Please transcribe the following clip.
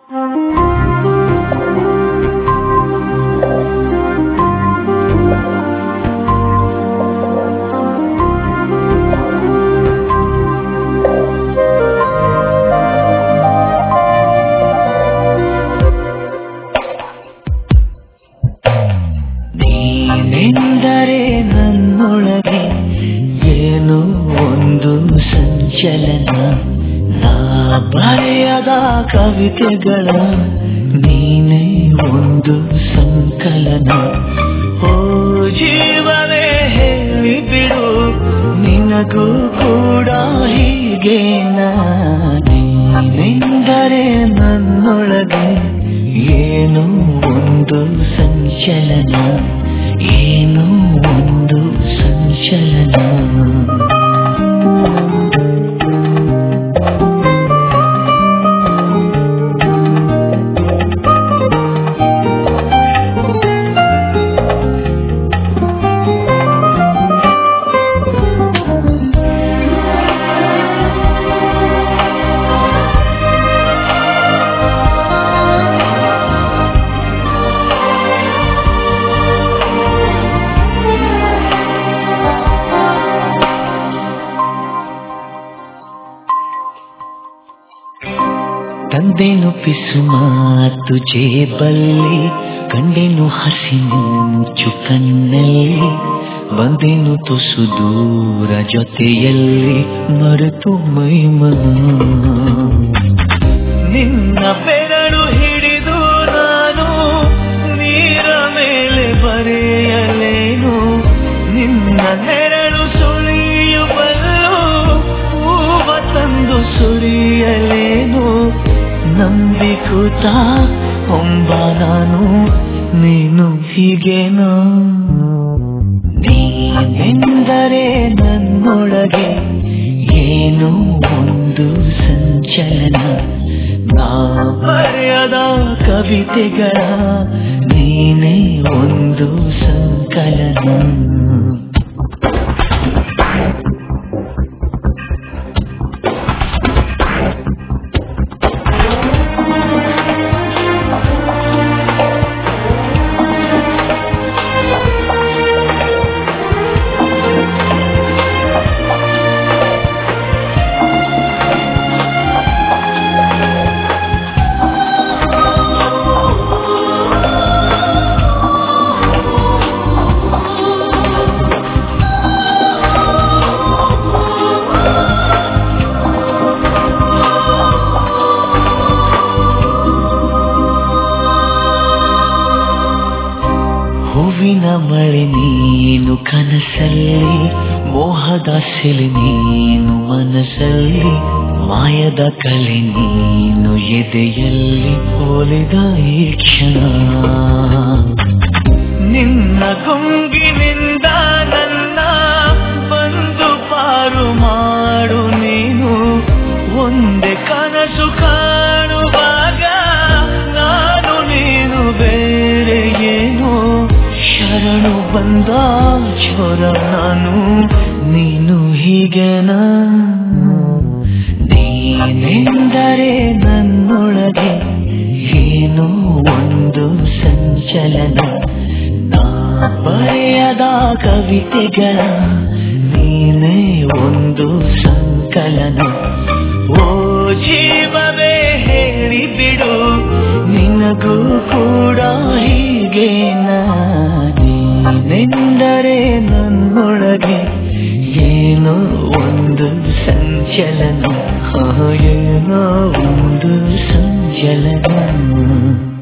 ನೀನೆಂದರೆ ನನ್ನೊಳಗೆ ಏನೋ ಒಂದು ಸಂಚಲನ ನಾ ಬರೆಯದ ಕವಿತೆಗಳ ನೀನೇ ಒಂದು ಸಂಕಲನ ಓ ಜೀವವೇ ಹೇಳಿಬಿಡು ನಿನಗೂ ಕೂಡ ಹೀಗೆ ನೀನೆಂದರೆ ನನ್ನೊಳಗೆ ಏನೋ ಒಂದು ಸಂಚಲನ ಏನೋ ಒಂದು ಸಂಚಲನ ತಂದೆನು ಪಿಸು ಮಾತು ಜೇಬಲ್ಲಿ ಕಂಡೆನು ಹಸಿ ಮಿಂಚು ಕಣ್ಣಲ್ಲಿ ಬಂದೆನು ತುಸು ದೂರ ಜೊತೆಯಲ್ಲಿ ಮರೆತು ಮೈಮನ ನಿನ್ನ ಬೆರಳು ಹಿಡಿದು ನಾನು ನೀರ ಮೇಲೆ ಬರೆಯಲೇನು ನಿನ್ನ ನೆರಳು ಸುಳಿಯುವಲ್ಲೂ ಹೂವ ತಂದು ಸುರಿಯಲೇನು ನಂಬಿಕೂತ ಹೊಂಬ ನಾನು ನೀನು ಹೀಗೇನೋ ನೀನೆಂದರೆ ನನ್ನೊಳಗೆ ಏನೋ ಒಂದು ಸಂಚಲನ ನಾ ಬರೆಯದ ಕವಿತೆಗಳ ನೀನೇ ಒಂದು ಸಂಕಲನ ಹೂವಿನ ಮಳೆ ನೀನು ಕನಸಲ್ಲಿ ಮೋಹದ ಸೆಲೆ ನೀನು ಮನಸ್ಸಲ್ಲಿ ಮಾಯದ ಕಲೆ ನೀನು ಎದೆಯಲ್ಲಿ ಹೋಲಿದ ಈ ಕ್ಷಣ ನಿನ್ನ ಕೊಂಗಿನಿಂದ ನನ್ನ ಬಂದು ಪಾರು ಮಾಡು ನೀನು ಒಂದೇ ಕನಸು ಕಾಣುವಾಗ ನಾನು ನೀನು ಬೇರೆ ಏನು ಶರಣು ಬಂದ ಚೋರ ನಾನು ನೀನು ಹೀಗೆನಾ ನೀನೆಂದರೆ ನನ್ನೊಳಗೆ ಏನೋ ಒಂದು ಸಂಚಲನ ನಾ ಬರೆಯದ ಕವಿತೆಗಳ ನೀನೇ ಒಂದು ಸಂಕಲನ ಓ ಜೀವವೇ ಹೇಳಿಬಿಡು ನಿನಗೂ ಕೂಡ ಹೀಗೆ ನೀನೆಂದರೆ ನನ್ನೊಳಗೆ ಏನೋ ಒಂದು ಸಂಚಲನ ಆ, ಏನೋ ಒಂದು ಸಂಚಲನ